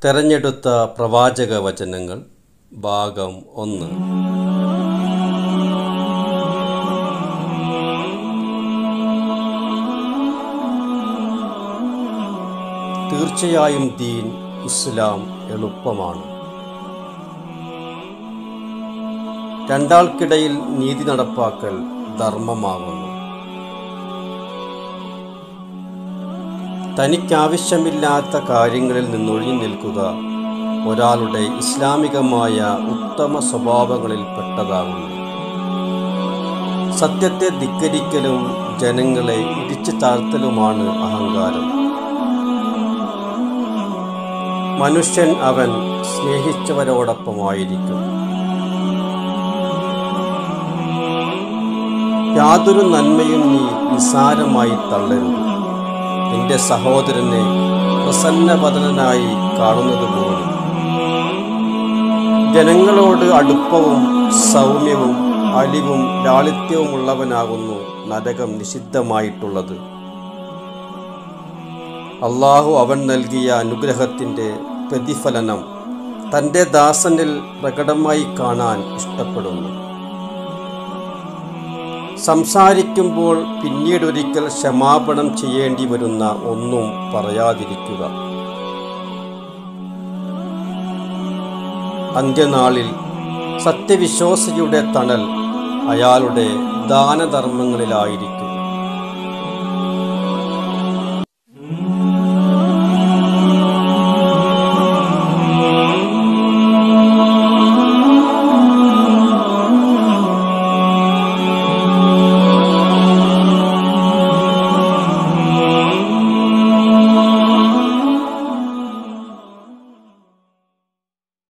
തെരഞ്ഞെടുത്ത പ്രവാചക വചനങ്ങൾ ഭാഗം ഒന്ന് തീർച്ചയായും ദീൻ ഇസ്ലാം എളുപ്പമാണ് രണ്ടാൾക്കിടയിൽ നീതി നടപ്പാക്കൽ ധർമ്മമാകുന്നു തനിക്കാവശ്യമില്ലാത്ത കാര്യങ്ങളിൽ നിന്നൊഴിഞ്ഞു നിൽക്കുക ഒരാളുടെ ഇസ്ലാമികമായ ഉത്തമ സ്വഭാവങ്ങളിൽ പെട്ടതാകുന്നു സത്യത്തെ ധിക്കരിക്കലും ജനങ്ങളെ ഇടിച്ചു താഴ്ത്തലുമാണ് അഹങ്കാരം മനുഷ്യൻ അവൻ സ്നേഹിച്ചവരോടൊപ്പമായിരിക്കും യാതൊരു നന്മയും നീ നിസാരമായി തള്ളരുത് നിന്റെ സഹോദരനെ പ്രസന്നവദനായി കാണുന്നത് പോലും ജനങ്ങളോട് അടുപ്പവും സൗമ്യവും അലിവും ലാളിത്യവുമുള്ളവനാകുന്നു നരകം നിഷിദ്ധമായിട്ടുള്ളത് അള്ളാഹു അവൻ നൽകിയ അനുഗ്രഹത്തിൻ്റെ പ്രതിഫലനം തൻ്റെ ദാസനിൽ പ്രകടമായി കാണാൻ ഇഷ്ടപ്പെടുന്നു സംസാരിക്കുമ്പോൾ പിന്നീടൊരിക്കൽ ക്ഷമാപണം ചെയ്യേണ്ടി വരുന്ന ഒന്നും പറയാതിരിക്കുക അന്ത്യനാളിൽ സത്യവിശ്വാസിയുടെ തണൽ അയാളുടെ ദാനധർമ്മങ്ങളിലായിരിക്കും